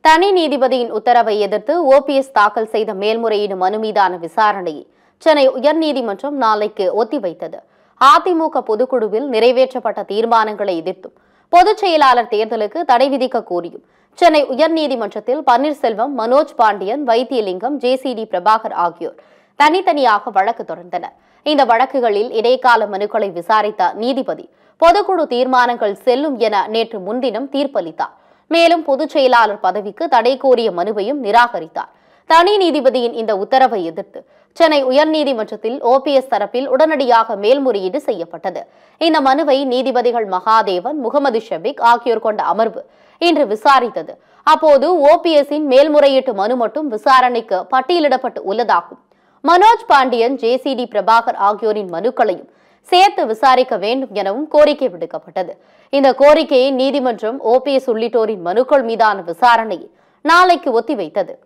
தனி நீதிபதியின் உத்தரவை எதிர்த்து ஓபிஎஸ் தாக்கல் செய்த மேல்முறையீடு மனு மீதான விசாரணையை சென்னை உயர்நீதிமன்றம் நாளைக்கு ஒத்திவைத்தது அதிமுக பொதுக்குழுவில் நிறைவேற்றப்பட்ட தீர்மானங்களை எதிர்த்தும் பொதுச் செயலாளர் தேர்தலுக்கு தடை விதிக்க கோரியும் சென்னை உயர்நீதிமன்றத்தில் பன்னீர்செல்வம் மனோஜ் பாண்டியன் வைத்தியலிங்கம் ஜேசிடி பிரபாகர் ஆகியோர் தனித்தனியாக வழக்கு தொடர்ந்தனர் இந்த வழக்குகளில் இடைக்கால மனுக்களை விசாரித்த நீதிபதி பொதுக்குழு தீர்மானங்கள் செல்லும் என நேற்று முன்தினம் தீர்ப்பளித்தார் மேலும் பொதுச் செயலாளர் பதவிக்கு தடை கோரிய மனுவையும் நிராகரித்தார் தனி நீதிபதியின் இந்த உத்தரவை எதிர்த்து சென்னை உயர்நீதிமன்றத்தில் ஓபிஎஸ் தரப்பில் உடனடியாக மேல்முறையீடு செய்யப்பட்டது இந்த மனுவை நீதிபதிகள் மகாதேவன் முகமது ஷபிக் ஆகியோர் கொண்ட அமர்வு இன்று விசாரித்தது அப்போது ஓபிஎஸ்ஸின் மேல்முறையீட்டு மனு மட்டும் விசாரணைக்கு பட்டியலிடப்பட்டு உள்ளதாகும் மனோஜ் பாண்டியன் ஜேசிடி பிரபாகர் ஆகியோரின் மனுக்களையும் சேர்த்து விசாரிக்க வேண்டும் எனவும் கோரிக்கை விடுக்கப்பட்டது இந்த கோரிக்கையை நீதிமன்றம் ஓபிஎஸ் உள்ளிட்டோரின் மனுக்கள் மீதான விசாரணையை நாளைக்கு ஒத்திவைத்தது